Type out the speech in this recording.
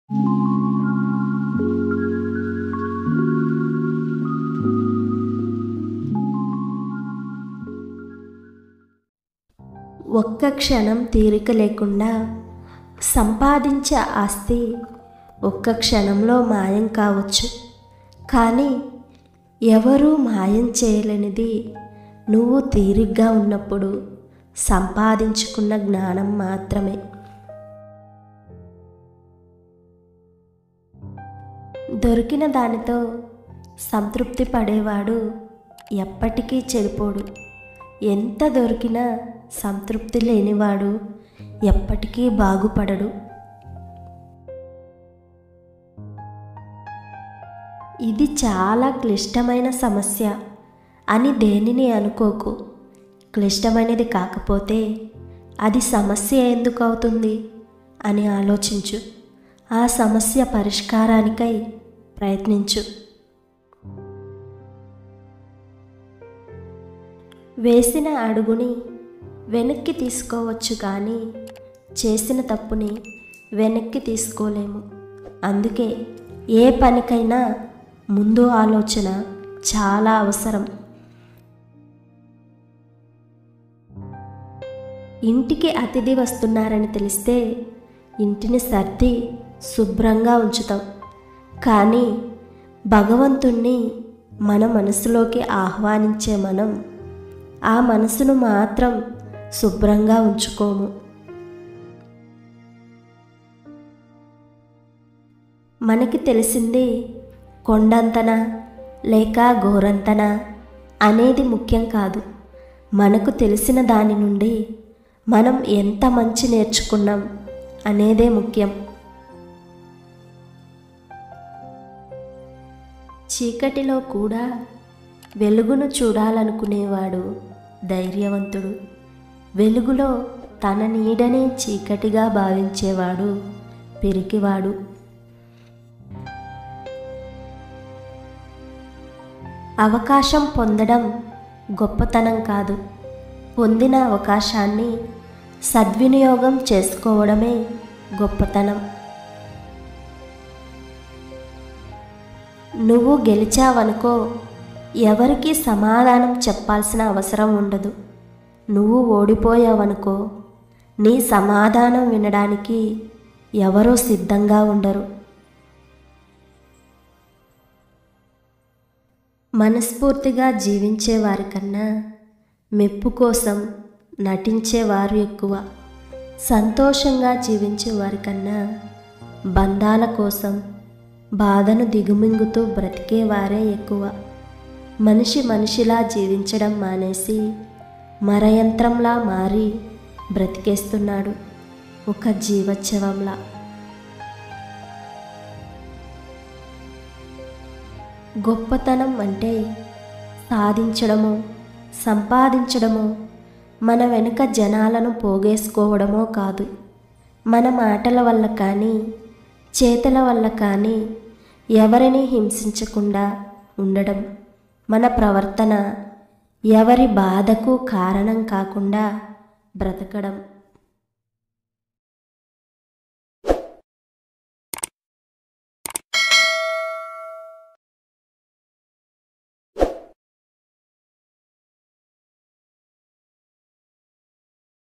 ఒక్క క్షణం తీరిక లేకుండా సంపాదించే ఆస్తి ఒక్క క్షణంలో మాయం కావచ్చు కానీ ఎవరూ మాయం చేయలేనిది నువ్వు తీరిగ్గా ఉన్నప్పుడు సంపాదించుకున్న జ్ఞానం మాత్రమే దొరికిన దానితో సంతృప్తి పడేవాడు ఎప్పటికీ చెడిపోడు ఎంత దొరికినా సంతృప్తి లేనివాడు ఎప్పటికీ బాగుపడడు ఇది చాలా క్లిష్టమైన సమస్య అని దేనిని అనుకోకు క్లిష్టమైనది కాకపోతే అది సమస్య ఎందుకు అవుతుంది అని ఆలోచించు ఆ సమస్య పరిష్కారానికై ప్రయత్నించు వేసిన అడుగుని వెనక్కి తీసుకోవచ్చు కానీ చేసిన తప్పుని వెనక్కి తీసుకోలేము అందుకే ఏ పనికైనా ముందు ఆలోచన చాలా అవసరం ఇంటికి అతిథి వస్తున్నారని తెలిస్తే ఇంటిని సర్ది శుభ్రంగా ఉంచుతాం కానీ భగవంతుణ్ణి మన మనసులోకి ఆహ్వానించే మనం ఆ మనసును మాత్రం శుభ్రంగా ఉంచుకోము మనకి తెలిసింది కొండంతనా లేక గోరంతనా అనేది ముఖ్యం కాదు మనకు తెలిసిన దాని నుండి మనం ఎంత మంచి నేర్చుకున్నాం అనేదే ముఖ్యం చీకటిలో కూడా వెలుగును చూడాలనుకునేవాడు ధైర్యవంతుడు వెలుగులో తన నీడనే చీకటిగా భావించేవాడు పిరికివాడు అవకాశం పొందడం గొప్పతనం కాదు పొందిన అవకాశాన్ని సద్వినియోగం చేసుకోవడమే గొప్పతనం నువ్వు గెలిచావనుకో ఎవరికి సమాధానం చెప్పాల్సిన అవసరం ఉండదు నువ్వు ఓడిపోయావనుకో నీ సమాధానం వినడానికి ఎవరూ సిద్ధంగా ఉండరు మనస్ఫూర్తిగా జీవించే వారికన్నా మెప్పు కోసం నటించేవారు ఎక్కువ సంతోషంగా జీవించే వారికన్నా బంధాల కోసం బాధను దిగుమింగుతూ బ్రతికేవారే ఎక్కువ మనిషి మనిషిలా జీవించడం మానేసి మరయంత్రంలా మారి బ్రతికేస్తున్నాడు ఒక జీవోత్సవంలా గొప్పతనం అంటే సాధించడమో సంపాదించడమో మన వెనుక జనాలను పోగేసుకోవడమో కాదు మన మాటల వల్ల కానీ చేతల వల్ల కానీ ఎవరిని హింసించకుండా ఉండడం మన ప్రవర్తన ఎవరి బాధకు కారణం కాకుండా బ్రతకడం